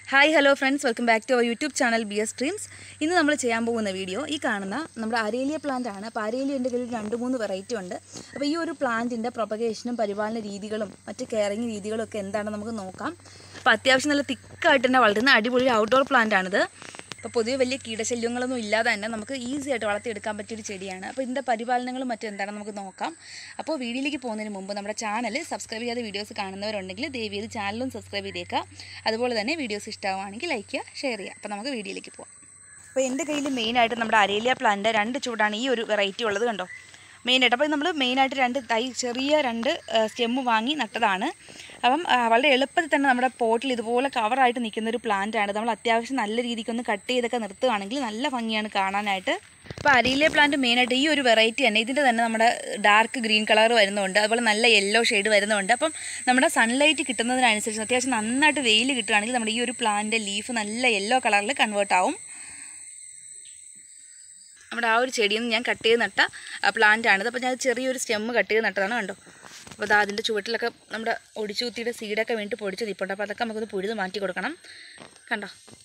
hi hello friends welcome back to our YouTube channel B S dreams ഇന്ന് നമ്മൾ ചെയ്യാൻ പോകുന്ന വീഡിയോ ഈ കാണുന്ന നമ്മുടെ അരേലിയ പ്ലാന്റ് ആണ് അപ്പോൾ അരേലിയൻ്റെ കയ്യിൽ രണ്ട് മൂന്ന് വെറൈറ്റി ഉണ്ട് അപ്പോൾ ഈ ഒരു പ്ലാന്റിൻ്റെ പ്രൊപ്പഗേഷനും പരിപാലന രീതികളും മറ്റ് കെയറിങ് രീതികളും ഒക്കെ എന്താണെന്ന് നമുക്ക് നോക്കാം അപ്പോൾ അത്യാവശ്യം നല്ല തിക്കായിട്ട് തന്നെ വളരുന്ന അടിപൊളി ഔട്ട്ഡോർ പ്ലാന്റ് ആണിത് അപ്പോൾ പൊതുവെ വലിയ കീടശല്യങ്ങളൊന്നും ഇല്ലാതെ തന്നെ നമുക്ക് ഈസി ആയിട്ട് വളർത്തിയെടുക്കാൻ പറ്റിയൊരു ചെടിയാണ് അപ്പോൾ ഇതിൻ്റെ പരിപാലനങ്ങളും മറ്റും എന്താണെന്ന് നമുക്ക് നോക്കാം അപ്പോൾ വീഡിയോയിലേക്ക് പോകുന്നതിന് മുമ്പ് നമ്മുടെ ചാനൽ സബ്സ്ക്രൈബ് ചെയ്യാതെ വീഡിയോസ് കാണുന്നവരുണ്ടെങ്കിൽ ദയവ് ചെയ്ത് ചാനലും സബ്സ്ക്രൈബ് ചെയ്തേക്കുക അതുപോലെ തന്നെ വീഡിയോസ് ഇഷ്ടമാണെങ്കിൽ ലൈക്ക് ചെയ്യുക ഷെയർ ചെയ്യുക അപ്പോൾ നമുക്ക് വീഡിയോയിലേക്ക് പോകാം അപ്പോൾ എൻ്റെ കയ്യിൽ മെയിനായിട്ട് നമ്മുടെ അരേലിയ പ്ലാന്റ് രണ്ട് ചൂടാണ് ഈ ഒരു വെറൈറ്റി ഉള്ളത് കണ്ടോ മെയിനായിട്ട് അപ്പോൾ നമ്മൾ മെയിനായിട്ട് രണ്ട് തൈ ചെറിയ രണ്ട് സ്റ്റെമ്മ് വാങ്ങി നട്ടതാണ് അപ്പം ആ, വളരെ എളുപ്പത്തിൽ തന്നെ നമ്മുടെ പോട്ടിൽ ഇതുപോലെ കവറായിട്ട് നിൽക്കുന്ന ഒരു പ്ലാന്റ് ആണ് നമ്മൾ അത്യാവശ്യം നല്ല രീതിക്കൊന്ന് കട്ട് ചെയ്തൊക്കെ നിർത്തുകയാണെങ്കിൽ നല്ല ഭംഗിയാണ് കാണാനായിട്ട് അപ്പോൾ അരിയിലെ പ്ലാന്റ് മെയിനായിട്ട് ഈ ഒരു വെറൈറ്റി തന്നെ ഇതിൻ്റെ തന്നെ നമ്മുടെ ഡാർക്ക് ഗ്രീൻ കളർ വരുന്നുണ്ട് അതുപോലെ നല്ല യെല്ലോ ഷെയ്ഡ് വരുന്നുണ്ട് അപ്പം നമ്മുടെ സൺലൈറ്റ് കിട്ടുന്നതിനനുസരിച്ച് അത്യാവശ്യം നന്നായിട്ട് വെയിൽ കിട്ടുകയാണെങ്കിൽ നമ്മുടെ ഈ ഒരു പ്ലാന്റിൻ്റെ ലീഫ് നല്ല യെല്ലോ കളറിൽ കൺവേർട്ട് ആവും നമ്മുടെ ആ ഒരു ചെടിയിൽ നിന്ന് ഞാൻ കട്ട് ചെയ്ത് നട്ട പ്ലാന്റ് ആണിത് അപ്പോൾ ഞാൻ ചെറിയൊരു സ്റ്റെമ്മ് കട്ട് ചെയ്ത് നട്ടതാണ് കണ്ടോ അപ്പോൾ അത് അതിൻ്റെ ചുവട്ടിലൊക്കെ നമ്മുടെ ഒടിച്ചു കുത്തിയുടെ സീഡൊക്കെ വേണ്ടിയിട്ട് പൊടിച്ച് നിൽപ്പുണ്ട് അപ്പോൾ അതൊക്കെ നമുക്കൊന്ന് പുഴുത് മാറ്റി കൊടുക്കണം കണ്ടോ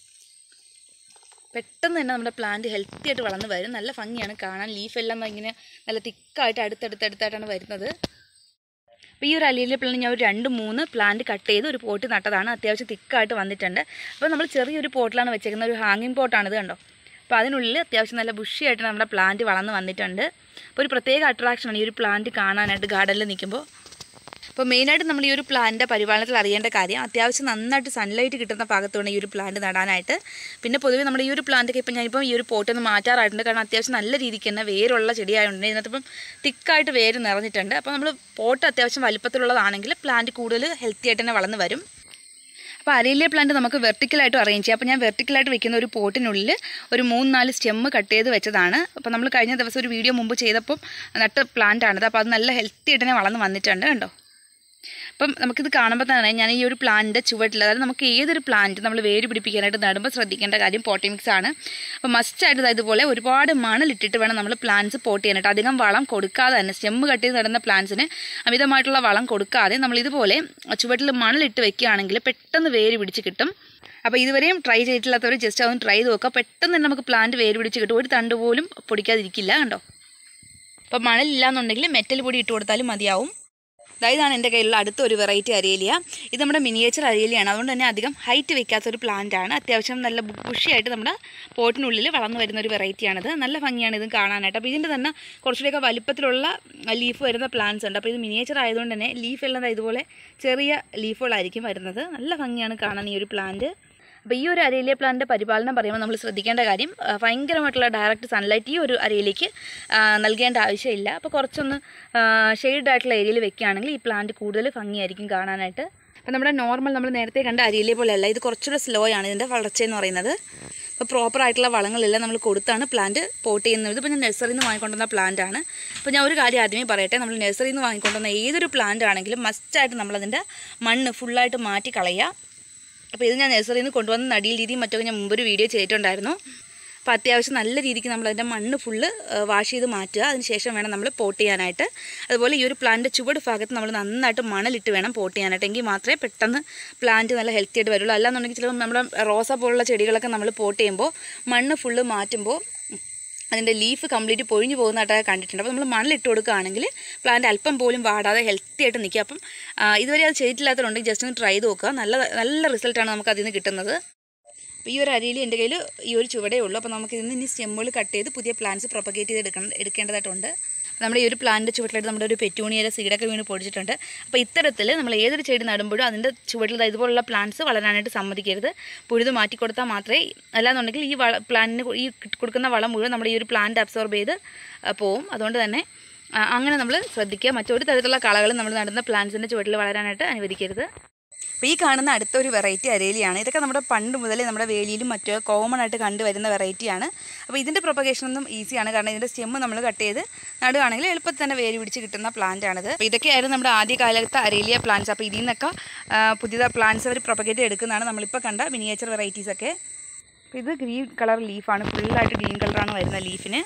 പെട്ടെന്ന് തന്നെ നമ്മുടെ പ്ലാന്റ് ഹെൽത്തി ആയിട്ട് വളർന്ന് വരും നല്ല ഭംഗിയാണ് കാണാൻ ലീഫെല്ലാം ഇങ്ങനെ നല്ല തിക്കായിട്ട് അടുത്തടുത്തടുത്തായിട്ടാണ് വരുന്നത് അപ്പോൾ ഈ ഒരു അലിയിലെ പ്ലാന്റ് ഞാൻ ഒരു രണ്ട് മൂന്ന് പ്ലാന്റ് കട്ട് ചെയ്ത് ഒരു പോട്ട് നട്ടതാണ് അത്യാവശ്യം തിക്കായിട്ട് വന്നിട്ടുണ്ട് അപ്പോൾ നമ്മൾ ചെറിയൊരു പോട്ടിലാണ് വെച്ചേക്കുന്നത് ഒരു ഹാങ്ങിങ് പോട്ടാണിത് കണ്ടോ അപ്പോൾ അതിനുള്ളിൽ അത്യാവശ്യം നല്ല ബുഷിയായിട്ട് നമ്മുടെ പ്ലാന്റ് വളർന്ന് വന്നിട്ടുണ്ട് അപ്പോൾ ഒരു പ്രത്യേക അട്രാക്ഷനാണ് ഈ ഒരു പ്ലാന്റ് കാണാനായിട്ട് ഗാർഡനിൽ നിൽക്കുമ്പോൾ അപ്പോൾ മെയിനായിട്ട് നമ്മൾ ഈ ഒരു പ്ലാന്റിൻ്റെ പരിപാലനത്തിൽ അറിയേണ്ട കാര്യം അത്യാവശ്യം നന്നായിട്ട് സൺലൈറ്റ് കിട്ടുന്ന ഭാഗത്തുകൊണ്ട് ഈ ഒരു പ്ലാന്റ് നടാനായിട്ട് പിന്നെ പൊതുവേ നമ്മുടെ ഈ ഒരു പ്ലാന്റൊക്കെ ഇപ്പം ഞാനിപ്പം ഈ ഒരു പോട്ടിൽ നിന്ന് മാറ്റാറായിട്ടുണ്ട് കാരണം അത്യാവശ്യം നല്ല രീതിക്ക് തന്നെ വേരുള്ള ചെടിയായതുകൊണ്ട് ഇതിനകത്ത് ഇപ്പം തിക്കായിട്ട് വേര് നിറഞ്ഞിട്ടുണ്ട് അപ്പോൾ നമ്മൾ പോട്ട് അത്യാവശ്യം വലിപ്പത്തിലുള്ളതാണെങ്കിൽ പ്ലാന്റ് കൂടുതൽ ഹെൽത്തി ആയിട്ട് തന്നെ വളർന്ന് വരും അപ്പോൾ അരയിലെ പ്ലാന്റ് നമുക്ക് വെർട്ടിക്കലായിട്ട് അറേഞ്ച് ചെയ്യാം അപ്പോൾ ഞാൻ വെർട്ടിക്കലായിട്ട് വെക്കുന്ന ഒരു പോട്ടിനുള്ളിൽ ഒരു മൂന്ന് നാല് സ്റ്റെമ്മ് കട്ട് ചെയ്ത് വെച്ചതാണ് അപ്പോൾ നമ്മൾ കഴിഞ്ഞ ദിവസം ഒരു വീഡിയോ മുമ്പ് ചെയ്തപ്പോൾ നട്ട പ്ലാന്റ് ആണിത് അപ്പോൾ അത് നല്ല ഹെൽത്തി ആയിട്ട് തന്നെ വളർന്ന് വന്നിട്ടുണ്ട് കണ്ടോ അപ്പം നമുക്കിത് കാണുമ്പോൾ തന്നെ ഞാൻ ഈ ഒരു പ്ലാന്റിൻ്റെ ചുവട്ടിൽ അതായത് നമുക്ക് ഏതൊരു പ്ലാന്റ് നമ്മൾ വേര് പിടിപ്പിക്കാനായിട്ട് നടുമ്പോൾ ശ്രദ്ധിക്കേണ്ട കാര്യം പോട്ടി മിക്സ് ആണ് അപ്പോൾ മസ്റ്റായിട്ട് ഇതാ ഇതുപോലെ ഒരുപാട് മണലിട്ടിട്ട് വേണം നമ്മൾ പ്ലാന്റ്സ് പോട്ട് ചെയ്യാനായിട്ട് അധികം വളം കൊടുക്കാതെ തന്നെ സ്റ്റെമ്മ് കട്ട് ചെയ്ത് നടുന്ന പ്ലാന്റ്സിന് അമിതമായിട്ടുള്ള വളം കൊടുക്കാതെ നമ്മൾ ഇതുപോലെ ചുവട്ടിൽ മണലിട്ട് വെക്കുകയാണെങ്കിൽ പെട്ടെന്ന് വേര് പിടിച്ച് കിട്ടും അപ്പോൾ ഇതുവരെയും ട്രൈ ചെയ്തിട്ടില്ലാത്തവർ ജസ്റ്റ് അതൊന്ന് ട്രൈ ചെയ്ത് നോക്കുക പെട്ടെന്ന് തന്നെ നമുക്ക് പ്ലാന്റ് വേര് പിടിച്ച് കിട്ടും ഒരു തണ്ട് പോലും പൊടിക്കാതിരിക്കില്ല കണ്ടോ അപ്പോൾ മണലില്ലാന്നുണ്ടെങ്കിൽ മെറ്റൽ പൊടി ഇട്ട് കൊടുത്താലും മതിയാവും ദാ ഇതാണ് എൻ്റെ കയ്യിലുള്ള അടുത്ത ഒരു വെറൈറ്റി അരേലിയ ഇത് നമ്മുടെ മിനിയേച്ചർ അരേലിയാണ് അതുകൊണ്ട് തന്നെ അധികം ഹൈറ്റ് വെക്കാത്ത ഒരു പ്ലാന്റ് ആണ് അത്യാവശ്യം നല്ല ബുഷിയായിട്ട് നമ്മുടെ പോട്ടിനുള്ളിൽ വളർന്നു വരുന്ന ഒരു വെറൈറ്റിയാണിത് നല്ല ഭംഗിയാണ് ഇത് കാണാനായിട്ട് അപ്പോൾ ഇതിൻ്റെ തന്നെ കുറച്ചുകൂടിയൊക്കെ വലിപ്പത്തിലുള്ള ലീഫ് വരുന്ന പ്ലാന്റ്സ് ഉണ്ട് അപ്പോൾ ഇത് മിനിയേച്ചർ ആയതുകൊണ്ട് തന്നെ ലീഫ് എല്ലാം ദാ ഇതുപോലെ ചെറിയ ലീഫുകളായിരിക്കും വരുന്നത് നല്ല ഭംഗിയാണ് കാണാൻ ഈ ഒരു പ്ലാന്റ് അപ്പോൾ ഈ ഒരു അരയിലെ പ്ലാന്റിൻ്റെ പരിപാലനം പറയുമ്പോൾ നമ്മൾ ശ്രദ്ധിക്കേണ്ട കാര്യം ആ, ഭയങ്കരമായിട്ടുള്ള ഡയറക്റ്റ് സൺലൈറ്റ് ഈ ഒരു അരയിലേക്ക് ആ, നൽകേണ്ട ആവശ്യമില്ല അപ്പോൾ കുറച്ചൊന്ന് ഷെയ്ഡ് ആയിട്ടുള്ള ഏരിയയിൽ വെക്കുകയാണെങ്കിൽ ഈ പ്ലാന്റ് കൂടുതൽ ഭംഗിയായിരിക്കും കാണാനായിട്ട് അപ്പോൾ നമ്മുടെ നോർമൽ നമ്മൾ നേരത്തെ കണ്ട അരിയിലെ പോലെയല്ല ഇത് കുറച്ചുകൂടെ സ്ലോ ആണ് ഇതിൻ്റെ വളർച്ച എന്ന് പറയുന്നത് അപ്പോൾ പ്രോപ്പർ ആയിട്ടുള്ള വളങ്ങളെല്ലാം നമ്മൾ കൊടുത്താണ് പ്ലാന്റ് പോട്ട് ചെയ്യുന്നത് ഇതിപ്പോൾ ഞാൻ നഴ്സറിയിൽ നിന്ന് വാങ്ങിക്കൊണ്ടുവന്ന പ്ലാന്റ് ആണ് അപ്പോൾ ഞാൻ ഒരു കാര്യം ആദ്യമേ പറയട്ടെ നമ്മൾ നഴ്സറിയിൽ നിന്ന് വാങ്ങിക്കൊണ്ടുവന്ന ഏതൊരു പ്ലാന്റ് ആണെങ്കിലും മസ്റ്റായിട്ട് നമ്മളതിൻ്റെ മണ്ണ് ഫുള്ളായിട്ട് മാറ്റി കളയുക അപ്പോൾ ഇത് ഞാൻ നഴ്സറിയിൽ നിന്ന് കൊണ്ടുവന്ന നടിയിൽ രീതിയും മറ്റൊക്കെ ഞാൻ മുമ്പൊരു വീഡിയോ ചെയ്തിട്ടുണ്ടായിരുന്നു അപ്പോൾ അത്യാവശ്യം നല്ല രീതിക്ക് നമ്മൾ അതിൻ്റെ മണ്ണ് ഫുള്ള് വാഷ് ചെയ്ത് മാറ്റുക അതിന് ശേഷം വേണം നമ്മൾ പോട്ട് ചെയ്യാനായിട്ട് അതുപോലെ ഈ ഒരു പ്ലാന്റ് ചുവട് ഭാഗത്ത് നമ്മൾ നന്നായിട്ട് മണലിട്ട് വേണം പോട്ട് ചെയ്യാനായിട്ട് എങ്കിൽ മാത്രമേ പെട്ടെന്ന് പ്ലാന്റ് നല്ല ഹെൽത്തി ആയിട്ട് വരുള്ളൂ അല്ലാന്നുണ്ടെങ്കിൽ ചിലപ്പോൾ നമ്മുടെ റോസ പോലുള്ള ചെടികളൊക്കെ നമ്മൾ പോട്ട് ചെയ്യുമ്പോൾ മണ്ണ് ഫുള്ള് മാറ്റുമ്പോൾ അതിൻ്റെ ലീഫ് കംപ്ലീറ്റ് പൊഴിഞ്ഞു പോകുന്നതായിട്ടൊക്കെ കണ്ടിട്ടുണ്ട് അപ്പോൾ നമ്മൾ മണലിട്ട് കൊടുക്കുകയാണെങ്കിൽ പ്ലാന്റ് അല്പം പോലും വാടാതെ ഹെൽത്തി ആയിട്ട് നിൽക്കുക അപ്പം ആ, ഇതുവരെ അത് ചെയ്തിട്ടില്ലാത്തതുണ്ടെങ്കിൽ ജസ്റ്റ് ഒന്ന് ട്രൈ ചെയ്ത് നോക്കുക നല്ല നല്ല റിസൾട്ടാണ് നമുക്ക് അതിൽ നിന്ന് കിട്ടുന്നത് അപ്പോൾ ഈ ഒരു അരിയിൽ എൻ്റെ കയ്യിൽ ഈ ഒരു ചുവടേ ഉള്ളൂ അപ്പോൾ നമുക്ക് ഇതിന് ഇനി സ്റ്റെമ്മുകൾ കട്ട് ചെയ്ത് പുതിയ പ്ലാന്റ്സ് പ്രൊപ്പഗേറ്റ് ചെയ്ത് എടുക്കണം എടുക്കേണ്ടതായിട്ടുണ്ട് നമ്മുടെ ഈ ഒരു പ്ലാന്റ് ചുവട്ടിലായിട്ട് നമ്മുടെ ഒരു പെറ്റൂണിയുടെ സീഡൊക്കെ വീണ് പൊടിച്ചിട്ടുണ്ട് അപ്പോൾ ഇത്തരത്തിൽ നമ്മൾ ഏതൊരു ചെടി നടുമ്പോഴും അതിൻ്റെ ചുവട്ടിൽ ദാ ഇതുപോലുള്ള പ്ലാന്റ്സ് വളരാനായിട്ട് സമ്മതിക്കരുത് പുഴുത് മാറ്റി കൊടുത്താൽ മാത്രമേ അല്ലാന്നുണ്ടെങ്കിൽ ഈ വള പ്ലാന്റിന് ഈ കൊടുക്കുന്ന വളം മുഴുവൻ നമ്മുടെ ഈ ഒരു പ്ലാന്റ് അബ്സോർബ് ചെയ്ത് ആ, പോവും അതുകൊണ്ട് തന്നെ ആ, അങ്ങനെ നമ്മൾ ശ്രദ്ധിക്കുക മറ്റൊരു തരത്തിലുള്ള കളകളും നമ്മൾ നടുന്ന പ്ലാന്റ്സിൻ്റെ ചുവട്ടിൽ വളരാനായിട്ട് അനുവദിക്കരുത് അപ്പോൾ ഈ കാണുന്ന അടുത്തൊരു വെറൈറ്റി അരേലിയാണ് ഇതൊക്കെ നമ്മുടെ പണ്ട് മുതലേ നമ്മുടെ വേലിയിലും മറ്റോ കോമൺ ആയിട്ട് കണ്ടുവരുന്ന വെറൈറ്റിയാണ് അപ്പോൾ ഇതിൻ്റെ പ്രൊപ്പഗേഷൻ ഒന്നും ഈസിയാണ് കാരണം ഇതിൻ്റെ സ്റ്റെമ്മ് നമ്മൾ കട്ട് ചെയ്ത് നടുകയാണെങ്കിൽ എളുപ്പത്തിൽ തന്നെ വേര് പിടിച്ച് കിട്ടുന്ന പ്ലാന്റ് ആണിത് അപ്പോൾ ഇതൊക്കെയായിരുന്നു നമ്മുടെ ആദ്യ കാലത്തെ അരേലിയ പ്ലാന്റ്സ് അപ്പോൾ ഇതിൽ നിന്നൊക്കെ ആ, പുതിയ പ്ലാന്റ്സ് അവർ പ്രൊപ്പഗേറ്റ് എടുക്കുന്നതാണ് നമ്മളിപ്പോൾ കണ്ട മിനിയേച്ചർ വെറൈറ്റീസ് ഒക്കെ അപ്പോൾ ഇത് ഗ്രീൻ കളർ ലീഫാണ് ഫുള്ളായിട്ട് ഗ്രീൻ കളറാണ് വരുന്ന ലീഫിന്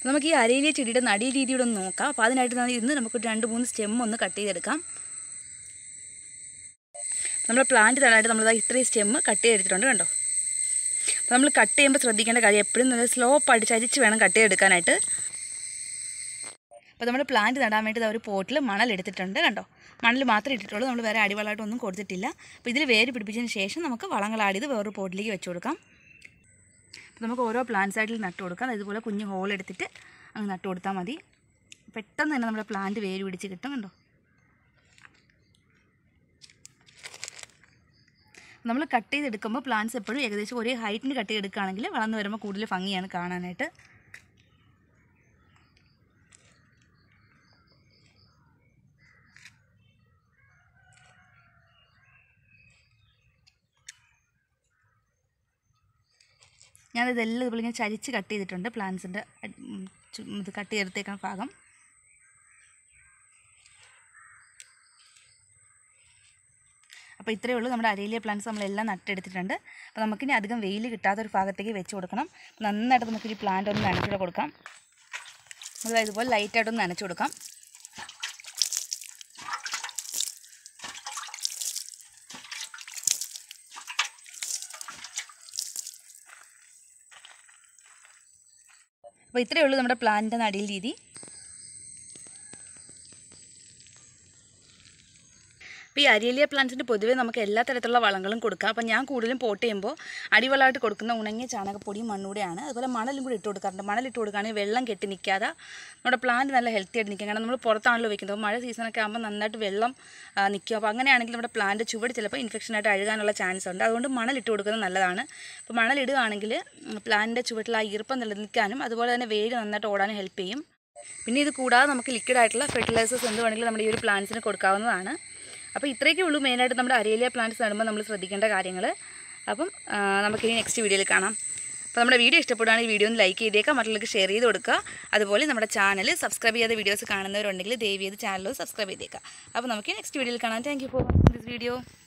അപ്പോൾ നമുക്ക് ഈ അരയിലെ ചെടിയുടെ നടീ രീതിയുടെ ഒന്ന് നോക്കാം അപ്പോൾ അതിനായിട്ട് ഞാൻ ഇന്ന് നമുക്ക് ഒരു രണ്ട് മൂന്ന് സ്റ്റെം ഒന്ന് കട്ട് ചെയ്തെടുക്കാം നമ്മൾ പ്ലാന്റ് തടായിട്ട് നമ്മൾ ഇത്രയും സ്റ്റെമ്മ് കട്ട് ചെയ്തെടുത്തിട്ടുണ്ട് കണ്ടോ അപ്പോൾ നമ്മൾ കട്ട് ചെയ്യുമ്പോൾ ശ്രദ്ധിക്കേണ്ട കാര്യം എപ്പോഴും നല്ല സ്ലോപ്പായിട്ട് ചരിച്ച് വേണം കട്ട് ചെയ്തെടുക്കാനായിട്ട് അപ്പോൾ നമ്മൾ പ്ലാന്റ് നടാൻ വേണ്ടി ദാ ഒരു പോട്ടിൽ മണൽ എടുത്തിട്ടുണ്ട് കണ്ടോ മണൽ മാത്രമേ ഇട്ടിട്ടുള്ളൂ നമ്മൾ വേറെ അടിവളമായിട്ടൊന്നും കൊടുത്തിട്ടില്ല അപ്പോൾ ഇതിൽ വേര് പിടിപ്പിച്ചതിന് ശേഷം നമുക്ക് വളങ്ങൾ ആഡ് ചെയ്ത് വേറൊരു പോട്ടിലേക്ക് വെച്ച് കൊടുക്കാം അപ്പോൾ നമുക്ക് ഓരോ പ്ലാന്റ് സൈഡിൽ നട്ട് കൊടുക്കാം ഇതുപോലെ കുഞ്ഞ് ഹോൾ എടുത്തിട്ട് അങ്ങ് നട്ട് കൊടുത്താൽ മതി പെട്ടെന്ന് തന്നെ നമ്മുടെ പ്ലാന്റ് വേര് പിടിച്ച് കിട്ടും കണ്ടോ നമ്മൾ കട്ട് ചെയ്തെടുക്കുമ്പോൾ പ്ലാന്റ്സ് എപ്പോഴും ഏകദേശം ഒരേ ഹൈറ്റിന് കട്ട് ചെയ്തെടുക്കുകയാണെങ്കിൽ വളർന്നു വരുമ്പോൾ കൂടുതൽ ഭംഗിയാണ് കാണാനായിട്ട് ഞാനിതെല്ലാം ഇതുപോലെ ഇങ്ങനെ ചരിച്ച് കട്ട് ചെയ്തിട്ടുണ്ട് പ്ലാന്റ്സിൻ്റെ ഇത് കട്ട് ചെയ്തെടുത്തേക്കുന്ന ഭാഗം അപ്പോൾ ഇത്രയേ ഉള്ളൂ നമ്മുടെ അരയിലെ പ്ലാന്റ്സ് നമ്മളെല്ലാം നട്ടെടുത്തിട്ടുണ്ട് അപ്പോൾ നമുക്കിനി അധികം വെയിൽ കിട്ടാത്ത ഒരു ഭാഗത്തേക്ക് വെച്ച് കൊടുക്കണം അപ്പോൾ നന്നായിട്ട് നമുക്ക് ഈ പ്ലാന്റ് ഒന്ന് നനച്ചുകൂടെ കൊടുക്കാം അതായത് ഇതുപോലെ ലൈറ്റായിട്ടൊന്ന് നനച്ചു കൊടുക്കാം അപ്പോൾ ഇത്രയേ ഉള്ളൂ നമ്മുടെ പ്ലാന്റിൻ്റെ നടിയിൽ രീതി അപ്പോൾ ഈ അരിയലിയ പ്ലാന്റ്സിൻ്റെ പൊതുവേ നമുക്ക് എല്ലാ തരത്തിലുള്ള വളങ്ങളും കൊടുക്കാം അപ്പോൾ ഞാൻ കൂടുതലും പോട്ട് ചെയ്യുമ്പോൾ അടിവളമായിട്ട് കൊടുക്കുന്ന ഉണങ്ങിയ ചാണകപ്പൊടിയും മണ്ണൂടെയാണ് അതുപോലെ മണലും കൂടി ഇട്ട് കൊടുക്കാറുണ്ട് മണൽ ഇട്ട് കൊടുക്കുകയാണെങ്കിൽ വെള്ളം കെട്ടി നിൽക്കാതെ നമ്മുടെ പ്ലാന്റ് നല്ല ഹെൽത്തി ആയിട്ട് നിൽക്കും കാരണം നമ്മൾ പുറത്താണല്ലോ വെക്കുന്നത് അപ്പോൾ മഴ സീസണൊക്കെ ആകുമ്പോൾ നന്നായിട്ട് വെള്ളം ആ, നിൽക്കും അപ്പോൾ അങ്ങനെയാണെങ്കിൽ നമ്മുടെ പ്ലാന്റ് ചുവട് ചിലപ്പോൾ ഇൻഫെക്ഷനായിട്ട് അഴുകാനുള്ള ചാൻസ് ഉണ്ട് അതുകൊണ്ട് മണൽ ഇട്ട് കൊടുക്കുന്നത് നല്ലതാണ് അപ്പോൾ മണൽ ഇടുകയാണെങ്കിൽ പ്ലാന്റിൻ്റെ ചുവട്ടിൽ ആ ഈർപ്പം നിലനിൽക്കാനും അതുപോലെ തന്നെ വേര് നന്നായിട്ട് ഓടാനും ഹെൽപ്പ് ചെയ്യും പിന്നെ ഇത് കൂടാതെ നമുക്ക് ലിക്വിഡ് ആയിട്ടുള്ള ഫെർട്ടിലൈസേഴ്സ് എന്ത് വേണമെങ്കിലും നമ്മുടെ ഈ ഒരു പ്ലാന്റ്സിന് കൊടുക്കാവുന്നതാണ് അപ്പോൾ ഇത്രയൊക്കെ ഉള്ളൂ മെയിനായിട്ട് നമ്മുടെ അരേലിയ പ്ലാന്റ്സ് നടുമ്പോൾ നമ്മൾ ശ്രദ്ധിക്കേണ്ട കാര്യങ്ങൾ അപ്പം ആ, നമുക്കിനി നെക്സ്റ്റ് വീഡിയോയിൽ കാണാം അപ്പോൾ നമ്മുടെ വീഡിയോ ഇഷ്ടപ്പെടുകയാണെങ്കിൽ വീഡിയോ ഒന്ന് ലൈക്ക് ചെയ്തേക്കാം മറ്റുള്ളവർക്ക് ഷെയർ ചെയ്ത് കൊടുക്കുക അതുപോലെ നമ്മുടെ ചാനൽ സബ്സ്ക്രൈബ് ചെയ്യാത്ത വീഡിയോസ് കാണുന്നവരുണ്ടെങ്കിൽ ദയവ് ചെയ്ത് ചാനൽ സബ്സ്ക്രൈബ് ചെയ്തേക്കാം അപ്പോൾ നമുക്ക് നെക്സ്റ്റ് വീഡിയോയിൽ കാണാം thank you for this video